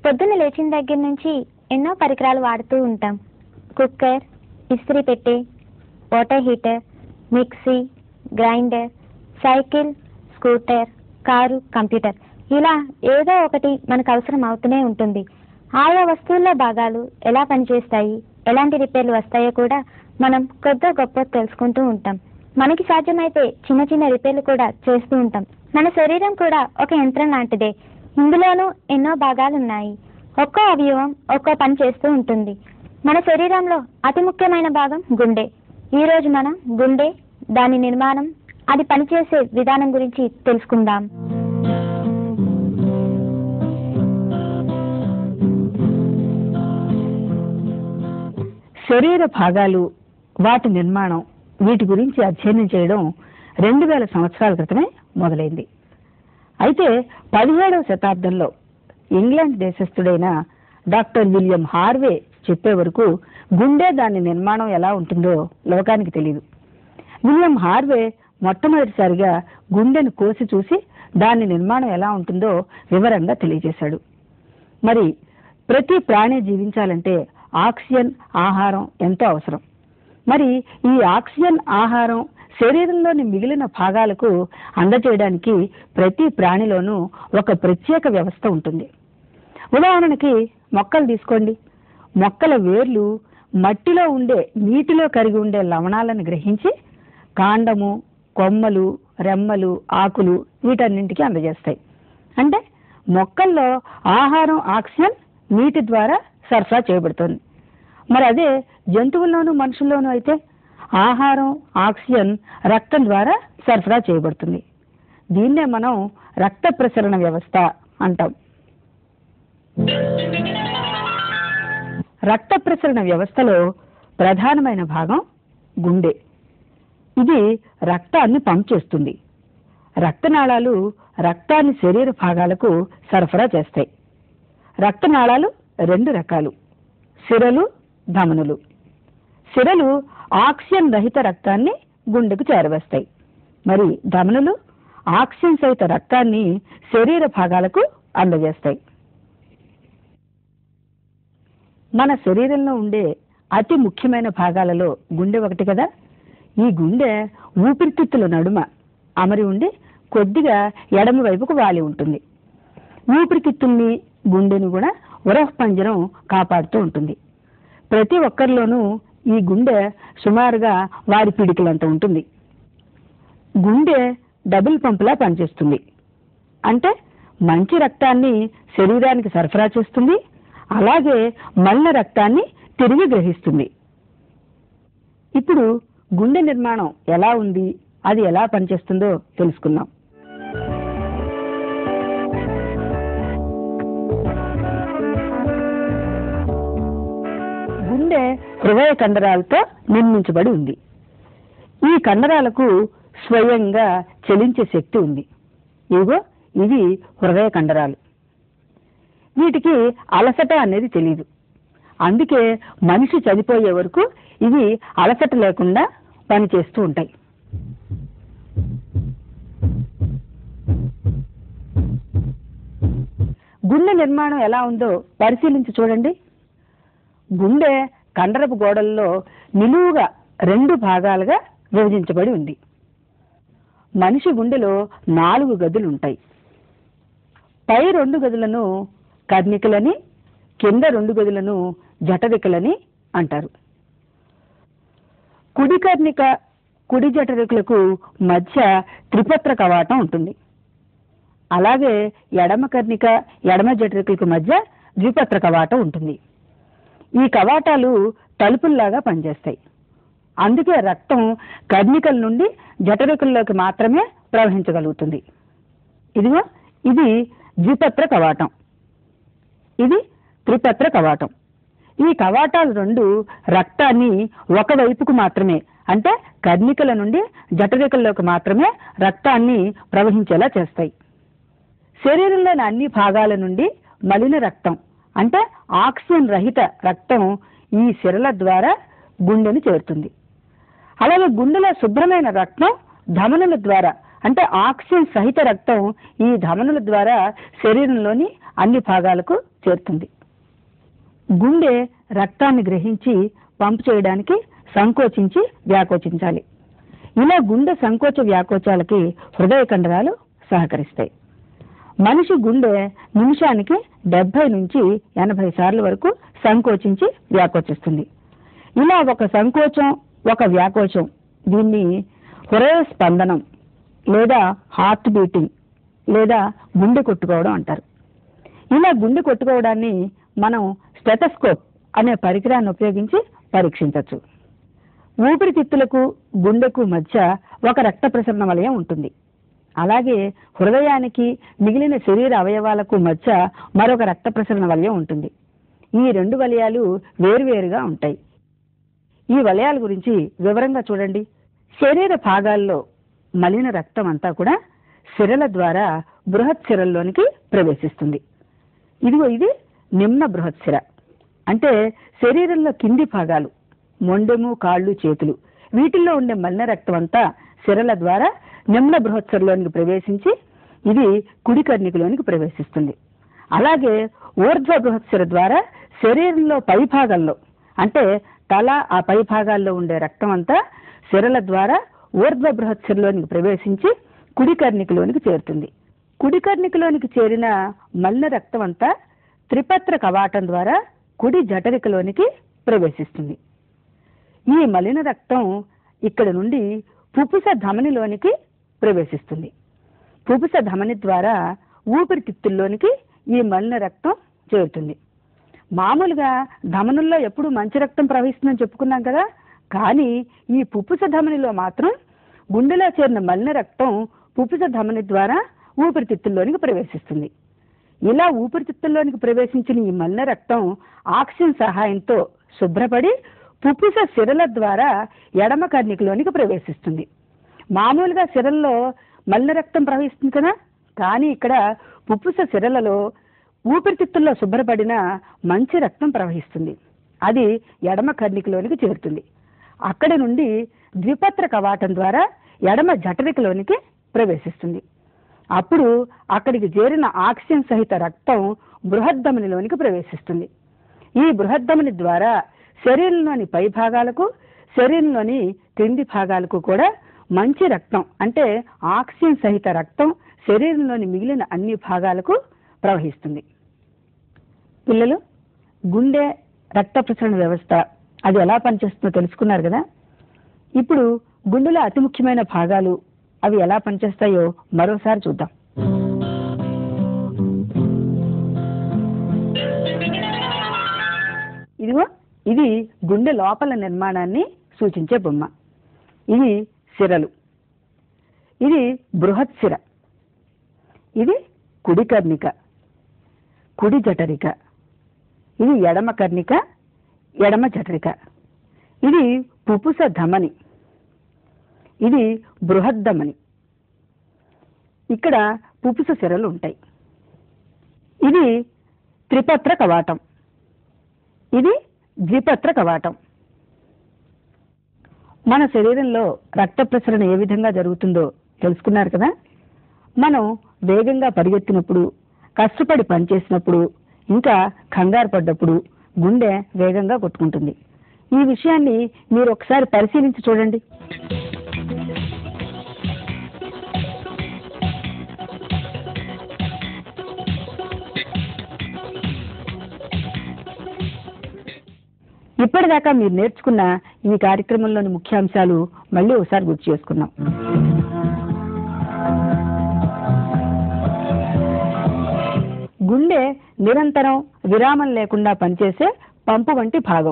పొద్దున్న లేచిన దగ్గర నుంచి ఎన్నో పరికరాలు వాడుతూ ఉంటాం కుక్కర్ ఇస్త్రీ పెట్టె water heater mixie grinder cycle scooter car computer ఇలా ఏదో ఒకటి మనకు అవసరం అవుతూనే ఉంటుంది ఆయా వస్తువుల్లో భాగాలు ఎలా పనిచేస్తాయి ఎలాంటి రిపేర్లు వస్తాయో కూడా మనం కొద్ది గొప్ప తెలుసుకుంటూ ఉంటాం మనకి సాధ్యమైతే చిన్న చిన్న రిపేర్లు కూడా చేస్తూ ఉంటాం మన శరీరం కూడా ఒక యంత్రం లాంటిదే ఇందులోనూ ఎన్నో భాగాలు ఉన్నాయి ఒక్కో అవయవం ఒక్కో పని చేస్తూ ఉంటుంది మన శరీరంలో అతి ముఖ్యమైన భాగం గుండె ఈ రోజు మనం గుండె దాని నిర్మాణం అది పనిచేసే విధానం గురించి తెలుసుకుందాం శరీర భాగాలు వాటి నిర్మాణం వీటి గురించి అధ్యయనం చేయడం రెండు వేల సంవత్సరాల క్రితమే మొదలైంది అయితే పదిహేడవ శతాబ్దంలో ఇంగ్లాండ్ దేశస్థుడైన డాక్టర్ విలియం హార్వే చెప్పే వరకు గుండె దాని నిర్మాణం ఎలా ఉంటుందో లోకానికి తెలియదు విలియం హార్వే మొట్టమొదటిసారిగా గుండెను కోసి చూసి దాని నిర్మాణం ఎలా ఉంటుందో వివరంగా తెలియజేశాడు మరి ప్రతి ప్రాణి జీవించాలంటే ఆక్సిజన్ ఆహారం ఎంతో అవసరం మరి ఈ ఆక్సిజన్ ఆహారం శరీరంలోని మిగిలిన భాగాలకు అందజేయడానికి ప్రతి ప్రాణిలోనూ ఒక ప్రత్యేక వ్యవస్థ ఉంటుంది ఉదాహరణకి మొక్కలు తీసుకోండి మొక్కల వేర్లు మట్టిలో ఉండే నీటిలో కరిగి ఉండే లవణాలను గ్రహించి కాండము కొమ్మలు రెమ్మలు ఆకులు వీటన్నింటికి అందజేస్తాయి అంటే మొక్కల్లో ఆహారం ఆక్సిజన్ నీటి ద్వారా సరఫరా చేయబడుతుంది మరి అదే జంతువుల్లోనూ మనుషుల్లోనూ అయితే ఆహారం ఆక్సిజన్ రక్తం ద్వారా సరఫరా చేయబడుతుంది దీన్నే మనం రక్త ప్రసరణ వ్యవస్థ అంటాం రక్త ప్రసరణ వ్యవస్థలో ప్రధానమైన భాగం గుండె ఇది రక్తాన్ని పంప్ చేస్తుంది రక్తనాళాలు రక్తాన్ని శరీర భాగాలకు సరఫరా చేస్తాయి రక్తనాళాలు రెండు రకాలు సిరలు ధమనులు సిరలు ఆక్సిజన్ రహిత రక్తాన్ని గుండెకు చేరవేస్తాయి మరి ధమనులు ఆక్సిజన్ సహిత రక్తాన్ని శరీర భాగాలకు అందజేస్తాయి మన శరీరంలో ఉండే అతి ముఖ్యమైన భాగాలలో గుండె ఒకటి కదా ఈ గుండె ఊపిరితిత్తుల నడుమ అమరి ఉండి కొద్దిగా ఎడమ వైపుకు వాలి ఉంటుంది ఊపిరితిత్తుల్ని గుండెను కూడా ఉరహ్పంజరం కాపాడుతూ ఉంటుంది ప్రతి ఒక్కరిలోనూ ఈ గుండె సుమారుగా వారి పిడికిలంత ఉంటుంది గుండె డబుల్ పంపులా పనిచేస్తుంది అంటే మంచి రక్తాన్ని శరీరానికి సరఫరా చేస్తుంది అలాగే మళ్ళ రక్తాన్ని తిరిగి గ్రహిస్తుంది ఇప్పుడు గుండె నిర్మాణం ఎలా ఉంది అది ఎలా పనిచేస్తుందో తెలుసుకుందాం గుండె హృదయ కండరాలతో నిర్మించబడి ఉంది ఈ కండరాలకు స్వయంగా చలించే శక్తి ఉంది ఇదిగో ఇవి హృదయ కండరాలు వీటికి అలసట అనేది తెలియదు అందుకే మనిషి చనిపోయే వరకు ఇవి అలసట లేకుండా పనిచేస్తూ ఉంటాయి గుండె నిర్మాణం ఎలా ఉందో పరిశీలించి చూడండి గుండె కండరపు గోడల్లో నిలువుగా రెండు భాగాలుగా విభజించబడి ఉంది మనిషి గుండెలో నాలుగు గదులు ఉంటాయి పై రెండు గదులను కర్ణికలని కింద రెండు గదులను జఠరికలని అంటారు కుడి కర్ణిక కుడి జఠరికలకు మధ్య త్రిపత్ర కవాటం ఉంటుంది అలాగే ఎడమ కర్ణిక ఎడమ జఠరికలకు మధ్య ద్విపత్ర కవాటం ఉంటుంది ఈ కవాటాలు తలుపుల్లాగా పనిచేస్తాయి అందుకే రక్తం కర్ణికల నుండి జఠరికల్లోకి మాత్రమే ప్రవహించగలుగుతుంది ఇదిగో ఇది ద్విపత్ర కవాటం ఇది త్రిపత్ర కవాటం ఈ కవాటాలు రెండు రక్తాన్ని ఒక వైపుకు మాత్రమే అంటే కర్ణికల నుండి జఠరికల్లోకి మాత్రమే రక్తాన్ని ప్రవహించేలా చేస్తాయి శరీరంలోని అన్ని భాగాల నుండి మలిన రక్తం అంటే ఆక్సిజన్ రహిత రక్తం ఈ సిరల ద్వారా గుండెను చేరుతుంది అలాగే గుండెలో శుభ్రమైన రక్తం ధమనుల ద్వారా అంటే ఆక్సిజన్ సహిత రక్తం ఈ ధమనుల ద్వారా శరీరంలోని అన్ని భాగాలకు చేరుతుంది గుండె రక్తాన్ని గ్రహించి పంపు చేయడానికి సంకోచించి వ్యాకోచించాలి ఇలా గుండె సంకోచ వ్యాకోచాలకి హృదయ కండరాలు సహకరిస్తాయి మనిషి గుండె నిమిషానికి డెబ్బై నుంచి ఎనభై సార్లు వరకు సంకోచించి వ్యాకోచిస్తుంది ఇలా ఒక సంకోచం ఒక వ్యాకోచం దీన్ని హృదయ స్పందనం లేదా హార్ట్ బీటింగ్ లేదా గుండె కొట్టుకోవడం అంటారు ఇలా గుండె కొట్టుకోవడాన్ని మనం స్టెటస్కోప్ అనే పరికరాన్ని ఉపయోగించి పరీక్షించవచ్చు ఊపిరితిత్తులకు గుండెకు మధ్య ఒక రక్త ప్రసరణ వలయం ఉంటుంది అలాగే హృదయానికి మిగిలిన శరీర అవయవాలకు మధ్య మరొక రక్త ప్రసరణ వలయం ఉంటుంది ఈ రెండు వలయాలు వేరువేరుగా ఉంటాయి ఈ వలయాల గురించి వివరంగా చూడండి శరీర భాగాల్లో మలిన రక్తం అంతా కూడా సిరల ద్వారా బృహత్ సిరల్లోనికి ప్రవేశిస్తుంది ఇదిగో ఇది నిమ్న బృహత్ సిర అంటే శరీరంలో కింది భాగాలు మొండెము కాళ్ళు చేతులు వీటిల్లో ఉండే మలిన రక్తం అంతా సిరల ద్వారా నిమ్న బృహత్సరలోనికి ప్రవేశించి ఇది కుడి కర్ణికలోనికి ప్రవేశిస్తుంది అలాగే ఊర్ధ్వ బృహత్సర ద్వారా శరీరంలో పై భాగంలో అంటే తల ఆ పై భాగాల్లో ఉండే రక్తం అంతా సిరల ద్వారా ఊర్ధ్వ బృహత్సరలోనికి ప్రవేశించి కుడి కర్ణికలోనికి చేరుతుంది కుడి కర్ణికలోనికి చేరిన మలిన రక్తం అంతా త్రిపత్ర కవాటం ద్వారా కుడి జఠరికలోనికి ప్రవేశిస్తుంది ఈ మలిన రక్తం ఇక్కడ నుండి పుపుస ధమనిలోనికి ప్రవేశిస్తుంది పుపుస ధమని ద్వారా ఊపిరితిత్తుల్లోనికి ఈ మలిన రక్తం చేరుతుంది మామూలుగా ధమనుల్లో ఎప్పుడు మంచి రక్తం ప్రవహిస్తుందని చెప్పుకున్నాం కదా కానీ ఈ పుపుస ధమనిలో మాత్రం గుండెలో చేరిన మలిన రక్తం పుపుస ధమని ద్వారా ఊపిరితిత్తుల్లోనికి ప్రవేశిస్తుంది ఇలా ఊపిరితిత్తుల్లోనికి ప్రవేశించిన ఈ మలిన రక్తం ఆక్సిజన్ సహాయంతో శుభ్రపడి పుప్పుస సిరల ద్వారా ఎడమ కర్ణికలోనికి ప్రవేశిస్తుంది మామూలుగా సిరల్లో మలిన రక్తం ప్రవహిస్తుంది కదా కానీ ఇక్కడ పుప్పుస సిరలలో ఊపిరితిత్తుల్లో శుభ్రపడిన మంచి రక్తం ప్రవహిస్తుంది అది ఎడమ కర్ణికలోనికి చేరుతుంది అక్కడి నుండి ద్విపత్ర కవాటం ద్వారా ఎడమ జఠరికలోనికి ప్రవేశిస్తుంది అప్పుడు అక్కడికి చేరిన ఆక్సిజన్ సహిత రక్తం బృహద్దమనిలోనికి ప్రవేశిస్తుంది ఈ బృహద్దమని ద్వారా శరీరంలోని పై భాగాలకు శరీరంలోని క్రింది భాగాలకు కూడా మంచి రక్తం అంటే ఆక్సిజన్ సహిత రక్తం శరీరంలోని మిగిలిన అన్ని భాగాలకు ప్రవహిస్తుంది పిల్లలు గుండె రక్త ప్రసరణ వ్యవస్థ అది ఎలా పనిచేస్తుందో తెలుసుకున్నారు కదా ఇప్పుడు గుండెలో అతి ముఖ్యమైన భాగాలు అవి ఎలా పనిచేస్తాయో మరోసారి చూద్దాం ఇదిగో ఇది గుండె లోపల నిర్మాణాన్ని సూచించే బొమ్మ ఇది సిరలు ఇది బృహత్ సిర ఇది కుడి కర్ణిక కుడి జఠరిక ఇది ఎడమ కర్ణిక ఎడమ జఠరిక ఇది పుపుస ధమని ఇది బృహద్దమని ఇక్కడ పుపుస సిరలు ఉంటాయి ఇది త్రిపత్ర కవాటం ఇది ద్విపత్ర కవాటం మన శరీరంలో రక్త ప్రసరణ ఏ విధంగా జరుగుతుందో తెలుసుకున్నారు కదా మనం వేగంగా పరిగెత్తినప్పుడు కష్టపడి పనిచేసినప్పుడు ఇంకా కంగారు పడ్డప్పుడు గుండె వేగంగా కొట్టుకుంటుంది ఈ విషయాన్ని మీరు ఒకసారి పరిశీలించి చూడండి ఇప్పటిదాకా మీరు నేర్చుకున్న ఈ కార్యక్రమంలోని ముఖ్యాంశాలు మళ్ళీ ఒకసారి గుర్తు చేసుకున్నాం గుండె నిరంతరం విరామం లేకుండా పనిచేసే పంపు వంటి భాగం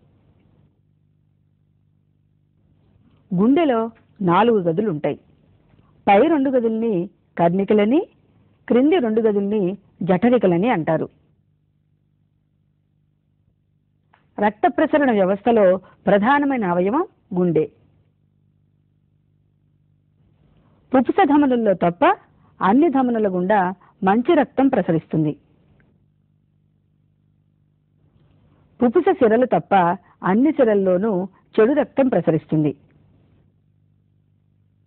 గుండెలో నాలుగు గదులు ఉంటాయి పై రెండు గదుల్ని కర్ణికలని క్రింది రెండు గదుల్ని జఠరికలని అంటారు రక్త ప్రసరణ వ్యవస్థలో ప్రధానమైన అవయవం గుండె పుపుస ధమనుల్లో తప్ప అన్ని ధమనుల గుండా మంచి రక్తం ప్రసరిస్తుంది పుపుస సిరలు తప్ప అన్ని సిరల్లోనూ చెడు రక్తం ప్రసరిస్తుంది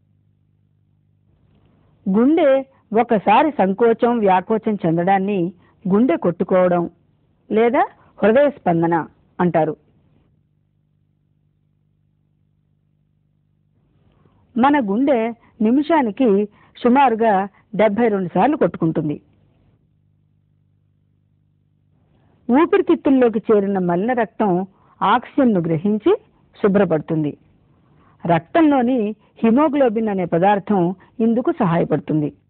గుండె ఒకసారి సంకోచం వ్యాకోచం చెందడాన్ని గుండె కొట్టుకోవడం లేదా హృదయ స్పందన అంటారు మన గుండె నిమిషానికి సుమారుగా డెబ్బై రెండు సార్లు కొట్టుకుంటుంది ఊపిరితిత్తుల్లోకి చేరిన మలిన రక్తం ఆక్సిజన్ను గ్రహించి శుభ్రపడుతుంది రక్తంలోని హిమోగ్లోబిన్ అనే పదార్థం ఇందుకు సహాయపడుతుంది